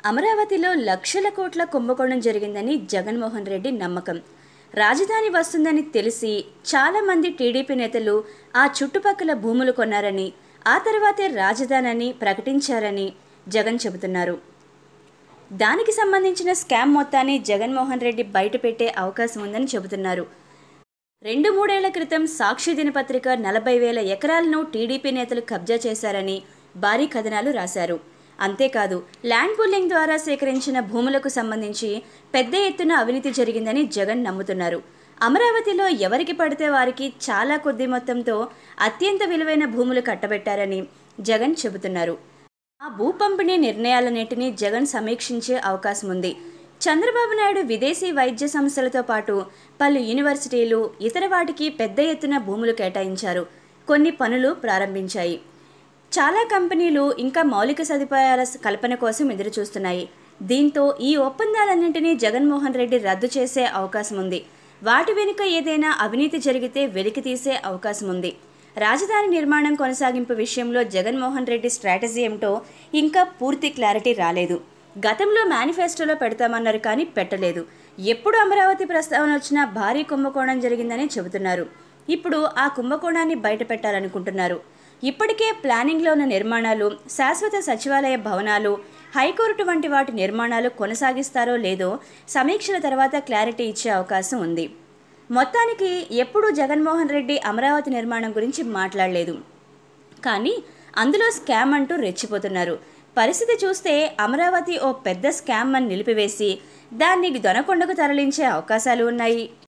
అమరావతిలో లక్షల కోట్ల కుంభకోణం జరిగిందని జగన్మోహన్ రెడ్డి నమ్మకం రాజధాని వస్తుందని తెలిసి చాలామంది టీడీపీ నేతలు ఆ చుట్టుపక్కల భూములు కొన్నారని ఆ తర్వాతే రాజధానిని ప్రకటించారని జగన్ చెబుతున్నారు దానికి సంబంధించిన స్కామ్ మొత్తాన్ని జగన్మోహన్ రెడ్డి బయటపెట్టే అవకాశం ఉందని చెబుతున్నారు రెండు మూడేళ్ల క్రితం సాక్షి దినపత్రిక నలభై వేల ఎకరాలను టీడీపీ నేతలు కబ్జా చేశారని భారీ కథనాలు రాశారు అంతేకాదు ల్యాండ్ పూలింగ్ ద్వారా సేకరించిన భూములకు సంబంధించి పెద్ద ఎత్తున అవినీతి జరిగిందని జగన్ నమ్ముతున్నారు అమరావతిలో ఎవరికి పడితే వారికి చాలా కొద్ది మొత్తంతో అత్యంత విలువైన భూములు కట్టబెట్టారని జగన్ చెబుతున్నారు ఆ భూ పంపిణీ నిర్ణయాలన్నింటినీ జగన్ సమీక్షించే అవకాశం ఉంది చంద్రబాబు నాయుడు విదేశీ వైద్య సంస్థలతో పాటు పలు యూనివర్సిటీలు ఇతర వాటికి పెద్ద ఎత్తున భూములు కేటాయించారు కొన్ని పనులు ప్రారంభించాయి చాలా కంపెనీలు ఇంకా మౌలిక సదుపాయాల కల్పన కోసం ఎదురుచూస్తున్నాయి దీంతో ఈ ఒప్పందాలన్నింటినీ జగన్మోహన్ రెడ్డి రద్దు చేసే అవకాశం ఉంది వాటి వెనుక ఏదైనా అవినీతి జరిగితే వెలికి తీసే అవకాశం ఉంది రాజధాని నిర్మాణం కొనసాగింపు విషయంలో జగన్మోహన్ రెడ్డి స్ట్రాటజీ ఏమిటో ఇంకా పూర్తి క్లారిటీ రాలేదు గతంలో మేనిఫెస్టోలో పెడతామన్నారు కానీ పెట్టలేదు ఎప్పుడు అమరావతి ప్రస్తావన వచ్చినా భారీ కుంభకోణం జరిగిందని చెబుతున్నారు ఇప్పుడు ఆ కుంభకోణాన్ని బయట పెట్టాలనుకుంటున్నారు ఇప్పటికే ప్లానింగ్లో ఉన్న నిర్మాణాలు శాశ్వత సచివాలయ భవనాలు హైకోర్టు వంటి వాటి నిర్మాణాలు కొనసాగిస్తారో లేదో సమీక్షల తర్వాత క్లారిటీ ఇచ్చే అవకాశం ఉంది మొత్తానికి ఎప్పుడూ జగన్మోహన్ రెడ్డి అమరావతి నిర్మాణం గురించి మాట్లాడలేదు కానీ అందులో స్కామ్ అంటూ రెచ్చిపోతున్నారు పరిస్థితి చూస్తే అమరావతి ఓ పెద్ద స్కామ్ అని నిలిపివేసి దాన్ని దొనకొండకు తరలించే అవకాశాలు ఉన్నాయి